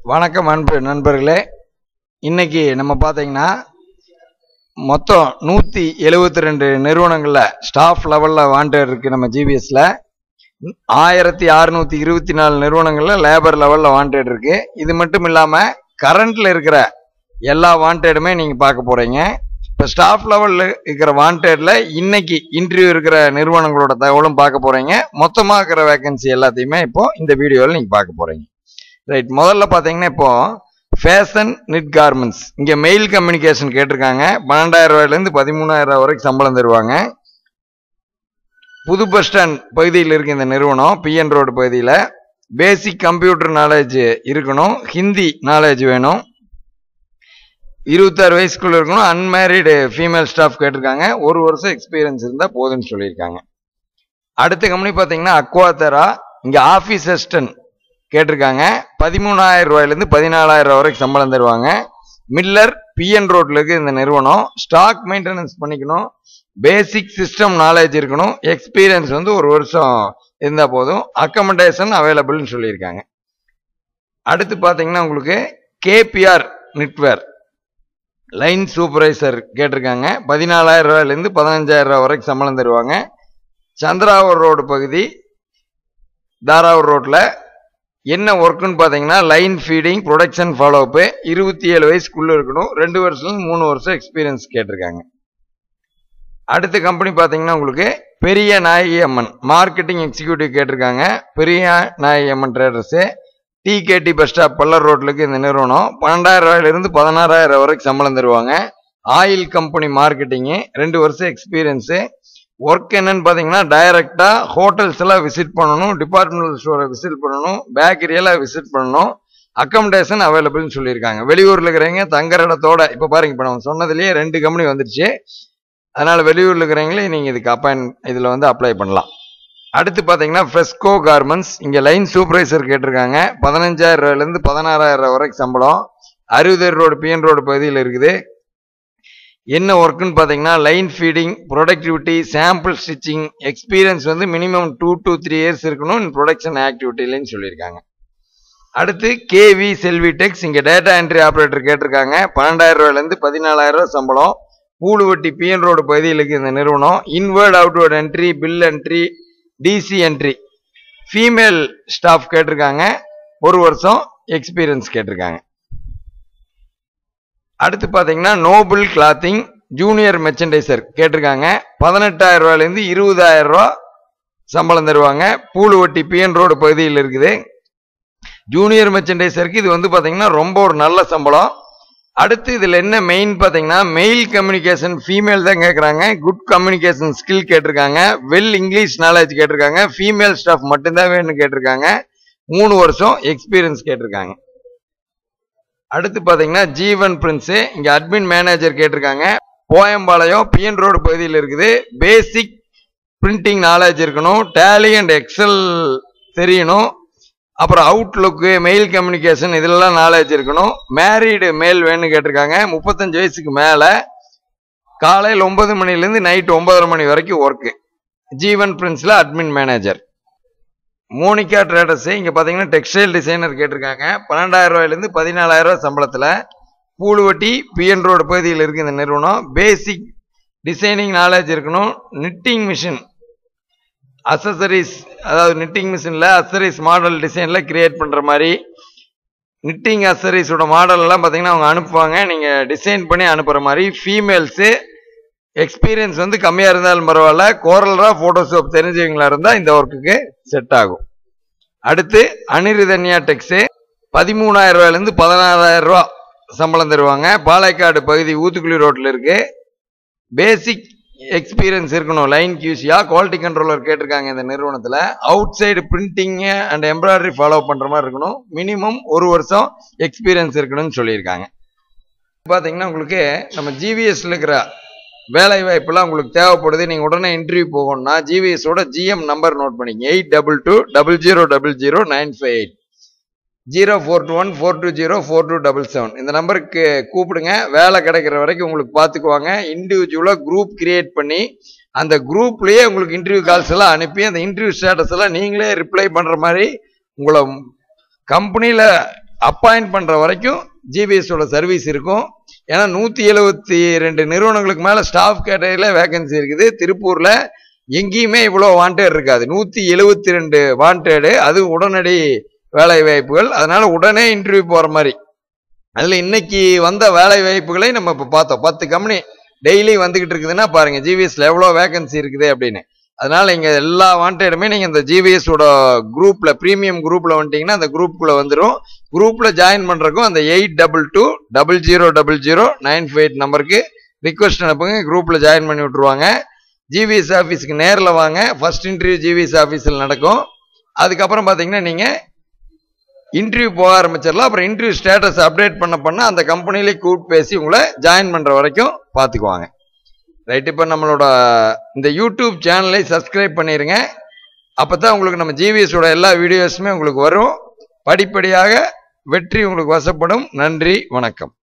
வணக்கம் அன்பு நண்பர்களே இன்னைக்கு நம்ம பார்த்தீங்கன்னா மொத்தம் நூற்றி எழுபத்தி ரெண்டு நிறுவனங்களில் ஸ்டாஃப் லெவலில் வாண்டட் இருக்கு நம்ம ஜிபிஎஸ்ல ஆயிரத்தி அறுநூத்தி இருபத்தி நாலு நிறுவனங்களில் லேபர் லெவலில் வாண்டட் இருக்கு இது மட்டும் இல்லாமல் கரண்ட்ல இருக்கிற எல்லா வாண்டடுமே நீங்கள் பார்க்க போறீங்க இப்போ ஸ்டாஃப் லெவலில் இருக்கிற வாண்டட்ல இன்னைக்கு இன்டர்வியூ இருக்கிற நிறுவனங்களோட தகவலும் பார்க்க போறீங்க மொத்தமாக இருக்கிற வேகன்சி எல்லாத்தையுமே இப்போ இந்த வீடியோவில் நீங்கள் பார்க்க போறீங்க ரைட் முதல்ல பார்த்தீங்கன்னா இப்போ ஃபேஷன் நிட் கார்மெண்ட்ஸ் இங்கே மெயில் கம்யூனிகேஷன் கேட்டிருக்காங்க பன்னெண்டாயிரம் ரூபாயிலேருந்து பதிமூணாயிரம் ரூபாய் வரைக்கும் சம்பளம் தருவாங்க புது பஸ் ஸ்டாண்ட் பகுதியில் இருக்கு இந்த நிறுவனம் பிஎன் ரோடு பகுதியில் பேசிக் கம்ப்யூட்டர் நாலேஜ் இருக்கணும் ஹிந்தி நாலேஜ் வேணும் இருபத்தாறு வயசுக்குள்ள இருக்கணும் அன்மேரிடு ஃபீமேல் ஸ்டாஃப் கேட்டிருக்காங்க ஒரு வருஷம் எக்ஸ்பீரியன்ஸ் இருந்தால் போதும்னு சொல்லியிருக்காங்க அடுத்த கம்பெனி பார்த்தீங்கன்னா அக்வாதரா இங்கே ஆஃபீஸ் அசிஸ்டன்ட் கேட்டிருக்காங்க பதிமூணாயிரம் ரூபாயிலேருந்து பதினாலாயிரம் ரூபாய் வரைக்கும் சம்பளம் தருவாங்க மில்லர் பிஎன் ரோட்ல இருக்கு இந்த நிறுவனம் ஸ்டாக் மெயின்டெனன்ஸ் பண்ணிக்கணும் பேசிக் சிஸ்டம் நாலேஜ் இருக்கணும் எக்ஸ்பீரியன்ஸ் வந்து ஒரு வருஷம் இருந்தால் போதும் அக்கமடேஷன் அவைலபிள்னு சொல்லியிருக்காங்க அடுத்து பார்த்தீங்கன்னா உங்களுக்கு கேபிஆர் நிட்வேர் லைன் சூப்பர்வைசர் கேட்டிருக்காங்க பதினாலாயிரம் ரூபாயிலேருந்து பதினஞ்சாயிரம் ரூபாய் வரைக்கும் சம்பளம் தருவாங்க சந்திராவூர் ரோடு பகுதி தாராவூர் ரோட்டில் என்ன ஒர்க்குன்னு பார்த்தீங்கன்னா லைன் ஃபீடிங் ப்ரொடக்ஷன் ஃபாலோஅப்பு இருபத்தி ஏழு வயசுக்குள்ளே இருக்கணும் ரெண்டு வருஷம் மூணு வருஷம் எக்ஸ்பீரியன்ஸ் கேட்டிருக்காங்க அடுத்த கம்பெனி பார்த்தீங்கன்னா உங்களுக்கு பெரிய நாயகி அம்மன் மார்க்கெட்டிங் எக்ஸிக்யூட்டிவ் கேட்டிருக்காங்க Periya Nayaki Amman traders TKD bus stop Pallar ரோட்லுக்கு இந்த நிறுவனம் பன்னெண்டாயிரம் ரூபாயிலிருந்து பதினாறாயிரம் வரைக்கும் சம்பளம் தருவாங்க ஆயில் கம்பெனி மார்க்கெட்டிங்கு ரெண்டு வருஷம் எக்ஸ்பீரியன்ஸு ஒர்க் என்னன்னு பார்த்தீங்கன்னா டைரக்டா ஹோட்டல்ஸ் எல்லாம் விசிட் பண்ணணும் டிபார்ட்மெண்டல் ஸ்டோரை விசிட் பண்ணணும் பேக்கரி எல்லாம் விசிட் பண்ணணும் அக்கமடேஷன் அவைலபிள்னு சொல்லியிருக்காங்க வெளியூர்ல இருக்கிறவங்க தங்குற இடத்தோட இப்போ பாருங்க இப்போ நம்ம சொன்னதுலேயே ரெண்டு கம்பெனி வந்துருச்சு அதனால வெளியூர்ல இருக்கிறவங்களே நீங்க இதுக்கு அப்பாயின் இதுல வந்து அப்ளை பண்ணலாம் அடுத்து பார்த்தீங்கன்னா ஃப்ரெஸ்கோ கார்மெண்ட்ஸ் இங்கே லைன் சூப்பர்வைசர் கேட்டிருக்காங்க பதினஞ்சாயிரம் ரூபாயிலேருந்து பதினாறாயிரம் ரூபாய் வரைக்கும் சம்பளம் அறுபது ரோடு பிஎன் ரோடு பகுதியில் இருக்குது என்ன ஒர்க்குன்னு பார்த்தீங்கன்னா line feeding productivity sample stitching experience வந்து minimum two to three years இருக்கணும் ப்ரொடக்ஷன் ஆக்டிவிட்டிலன்னு சொல்லியிருக்காங்க அடுத்து கேவி செல்வி டெக்ஸ் இங்கே டேட்டா என்ட்ரி ஆப்ரேட்டர் கேட்டிருக்காங்க பன்னெண்டாயிரம் ரூபாயிலேருந்து பதினாலாயிரம் ரூபாய் சம்பளம் பூலுவட்டி பிஎன் ரோடு பகுதியில் இருக்கு இந்த நிறுவனம் inward outward entry bill entry DC entry female staff கேட்டிருக்காங்க ஒரு வருஷம் எக்ஸ்பீரியன்ஸ் கேட்டிருக்காங்க அடுத்து பார்த்தீங்கன்னா நோபல் கிளாத்திங் ஜூனியர் மெர்ச்சன்டைசர் கேட்டிருக்காங்க பதினெட்டாயிரம் ரூபாயிலேருந்து இருபதாயிரம் ரூபா சம்பளம் தருவாங்க பூலுவட்டி பிஎன் ரோடு பகுதியில் இருக்குது ஜூனியர் மெர்ச்சன்டைசருக்கு இது வந்து பார்த்தீங்கன்னா ரொம்ப ஒரு நல்ல சம்பளம் அடுத்து இதில் என்ன மெயின் பார்த்தீங்கன்னா மெயில் கம்யூனிகேஷன் ஃபீமேல் தான் கேட்குறாங்க குட் கம்யூனிகேஷன் ஸ்கில் கேட்டிருக்காங்க வெல் இங்கிலீஷ் நாலேஜ் கேட்டிருக்காங்க ஃபீமேல் ஸ்டாஃப் மட்டும்தான் வேணும்னு கேட்டிருக்காங்க மூணு வருஷம் எக்ஸ்பீரியன்ஸ் கேட்டிருக்காங்க அடுத்து பார்த்தீங்கன்னா ஜீவன் பிரின்ஸு இங்கே அட்மின் மேனேஜர் கேட்டிருக்காங்க போயம்பாளையம் பிஎன் ரோடு பகுதியில் இருக்குது பேசிக் பிரிண்டிங் நாலேஜ் இருக்கணும் டேலி அண்ட் எக்ஸல் தெரியணும் அப்புறம் அவுட்லுக்கு மெயில் கம்யூனிகேஷன் இதெல்லாம் நாலேஜ் இருக்கணும் மேரீடு மேல் வேணும்னு கேட்டிருக்காங்க முப்பத்தஞ்சு வயசுக்கு மேலே காலையில் ஒன்பது மணிலேருந்து நைட் ஒன்பதரை மணி வரைக்கும் ஒர்க்கு ஜீவன் பிரின்ஸில் அட்மின் மேனேஜர் மோனிகா ட்ரேடர்ஸ் இங்கே பார்த்தீங்கன்னா டெக்ஸ்டைல் டிசைனர் கேட்டிருக்காங்க பன்னெண்டாயிரம் ரூபாயிலேருந்து பதினாலாயிரம் ரூபாய் சம்பளத்தில் பூலுவட்டி பிஎன் ரோடு பகுதியில் இருக்குது இந்த நிறுவனம் பேசிக் டிசைனிங் நாலேஜ் இருக்கணும் நிட்டிங் மிஷின் அசசரிஸ் அதாவது நிட்டிங் மிஷினில் அசசரிஸ் மாடல் டிசைனில் கிரியேட் பண்ணுற மாதிரி நிட்டிங் அசசரிஸோட மாடல் எல்லாம் பார்த்தீங்கன்னா அவங்க அனுப்புவாங்க நீங்கள் டிசைன் பண்ணி அனுப்புகிற மாதிரி ஃபீமேல்ஸு எக்ஸ்பீரியன்ஸ் வந்து கம்மியாக இருந்தாலும் பரவாயில்ல கோரலரா ஃபோட்டோஷாப் தெரிஞ்சவங்களா இருந்தால் இந்த ஒர்க்குக்கு செட் ஆகும் அடுத்து அனிருதன்யா டெக்ஸு பதிமூணாயிரம் ரூபாயிலேருந்து பதினாறாயிரம் ரூபா சம்பளம் தருவாங்க பாலைக்காடு பகுதி ஊத்துக்குழி ரோட்டில் இருக்கு பேசிக் எக்ஸ்பீரியன்ஸ் இருக்கணும் லைன் கியூசியா குவாலிட்டி கண்ட்ரோலர் கேட்டிருக்காங்க இந்த நிறுவனத்தில் outside printing and embroidery follow பண்ணுற மாதிரி இருக்கணும் மினிமம் ஒரு வருஷம் எக்ஸ்பீரியன்ஸ் இருக்கணும்னு சொல்லியிருக்காங்க பார்த்தீங்கன்னா உங்களுக்கு நம்ம ஜிவிஎஸ்ல இருக்கிற வேலை வாய்ப்புலாம் உங்களுக்கு தேவைப்படுது நீங்கள் உடனே இன்டர்வியூ போகணும்னா ஜிவிஎஸோட ஜிஎம் நம்பர் நோட் பண்ணிங்க eight double two double zero double zero nine five eight zero four two one four two zero four two double seven இந்த நம்பருக்கு கூப்பிடுங்க வேலை கிடைக்கிற வரைக்கும் உங்களுக்கு பார்த்துக்குவாங்க இண்டிவிஜுவலாக குரூப் கிரியேட் பண்ணி அந்த குரூப்லேயே உங்களுக்கு இன்டர்வியூ கால்ஸ் எல்லாம் அனுப்பி அந்த இன்டர்வியூ ஸ்டேட்டஸ் எல்லாம் நீங்களே ரிப்ளை பண்ணுற மாதிரி உங்களை கம்பெனியில் அப்பாயிண்ட் பண்ற வரைக்கும் ஜிபிஎஸோட சர்வீஸ் இருக்கும் ஏன்னா நூத்தி எழுபத்தி ரெண்டு நிறுவனங்களுக்கு மேல ஸ்டாஃப் கேட்டகரியில வேகன்சி இருக்குது திருப்பூர்ல எங்கேயுமே இவ்வளவு வாண்டட் இருக்காது நூத்தி எழுபத்தி ரெண்டு வாண்டடு அது உடனடி வேலை வாய்ப்புகள் அதனால உடனே இன்டர்வியூ போற மாதிரி அதுல இன்னைக்கு வந்த வேலை வாய்ப்புகளை நம்ம இப்ப பார்த்தோம் பத்து கம்பெனி டெய்லி வந்துகிட்டு இருக்குதுன்னா பாருங்க ஜிவிஎஸ்ல எவ்வளவு வேகன்சி இருக்குது அப்படின்னு அதனால இங்க எல்லா வாண்டடுமே நீங்க இந்த ஜிவிஎஸ் ஓட குரூப்ல பிரீமியம் குரூப்ல வந்துட்டீங்கன்னா அந்த குரூப்புக்குள்ள வந்துடும் குரூப்ல ஜாயின் பண்றதுக்கும் அந்த eight double two double zero double zero nine five eight நம்பருக்கு ரிக்வஸ்ட் அனுப்புங்க குரூப்ல ஜாயின் பண்ணி விட்டுருவாங்க ஜிவிஎஸ் ஆஃபீஸ்க்கு நேரில் வாங்க ஃபர்ஸ்ட் இன்டர்வியூ ஜிவிஎஸ் ஆஃபீஸில் நடக்கும் அதுக்கப்புறம் பார்த்தீங்கன்னா நீங்கள் இன்டர்வியூ போக ஆரம்பிச்சிடலாம் அப்புறம் இன்டர்வியூ ஸ்டேட்டஸ் அப்டேட் பண்ண பண்ண அந்த கம்பெனிலே கூப்பிட்டு பேசி உங்களை ஜாயின் பண்ணுற வரைக்கும் பார்த்துக்குவாங்க ரைட் இப்போ நம்மளோட இந்த யூடியூப் சேனலை சப்ஸ்கிரைப் பண்ணிடுங்க அப்போ தான் உங்களுக்கு நம்ம ஜிவிஎஸோட எல்லா வீடியோஸுமே உங்களுக்கு வரும் படிப்படியாக வெற்றி உங்களுக்கு வசப்படும் நன்றி வணக்கம்